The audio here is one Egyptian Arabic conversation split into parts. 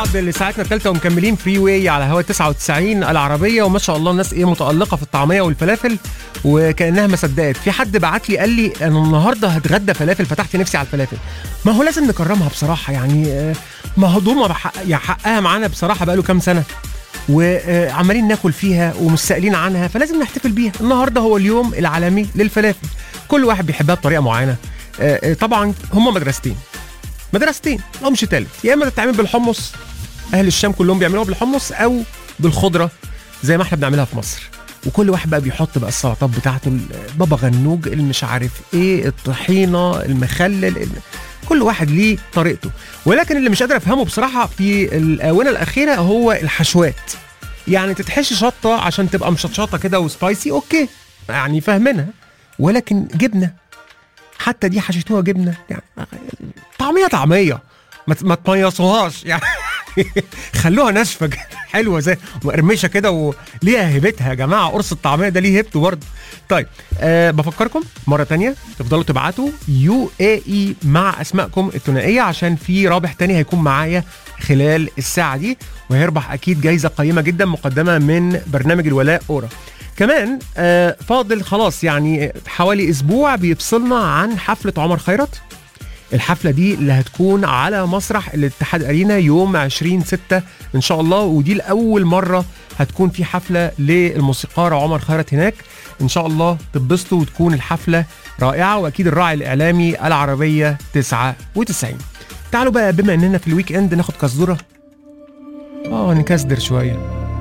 لساعتنا الثالثة ومكملين فري واي على هوا 99 العربية وما شاء الله الناس ايه متألقة في الطعمية والفلافل وكأنها ما صدقت في حد بعت لي قال لي انا النهارده هتغدى فلافل فتحت نفسي على الفلافل ما هو لازم نكرمها بصراحة يعني آه، مهضومة بحق يعني حقها معانا بصراحة بقاله كام سنة وعمالين ناكل فيها ومش سائلين عنها فلازم نحتفل بيها النهارده هو اليوم العالمي للفلافل كل واحد بيحبها بطريقة معينة آه، آه، طبعا هم مدرستين مدرستين او مش تالت يا اما تتعمل بالحمص اهل الشام كلهم بيعملوها بالحمص او بالخضره زي ما احنا بنعملها في مصر وكل واحد بقى بيحط بقى السلطات بتاعته بابا غنوج المش عارف ايه الطحينه المخلل ال- كل واحد ليه طريقته ولكن اللي مش قادر افهمه بصراحه في الاونه الاخيره هو الحشوات يعني تتحشي شطه عشان تبقى مشطشطه كده وسبايسي اوكي يعني فاهمينها ولكن جبنه حتى دي حشيتوها جبنه يعني طعميه طعميه ما ت- ما تميصوهاش يعني خلوها ناشفه كده، حلوه زي مقرمشه كده وليها هيبتها يا جماعه قرص الطعميه ده ليه هيبته برضه طيب أه بفكركم مره تانية تفضلوا تبعتوا يو اي اي مع اسمائكم الثنائيه عشان في رابح تاني هيكون معايا خلال الساعه دي وهيربح اكيد جايزه قيمه جدا مقدمه من برنامج الولاء اورا كمان آه فاضل خلاص يعني حوالي اسبوع بيفصلنا عن حفله عمر خيرت الحفله دي اللي هتكون على مسرح الاتحاد ارينا يوم 20 6 ان شاء الله ودي لاول مره هتكون في حفله للموسيقار عمر خيرت هناك ان شاء الله تتبسطوا وتكون الحفله رائعه واكيد الراعي الاعلامي العربيه 99 تعالوا بقى بما اننا في الويك اند ناخد كزدره اه نكسدر شويه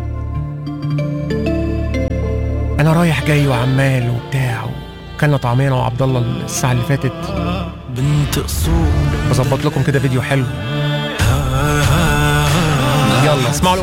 انا رايح جاي وعمال وبتاع كلنا طعميه انا وعبد الله الساعه اللي فاتت بنت اصول بظبط لكم كده فيديو حلو يلا اسمعوا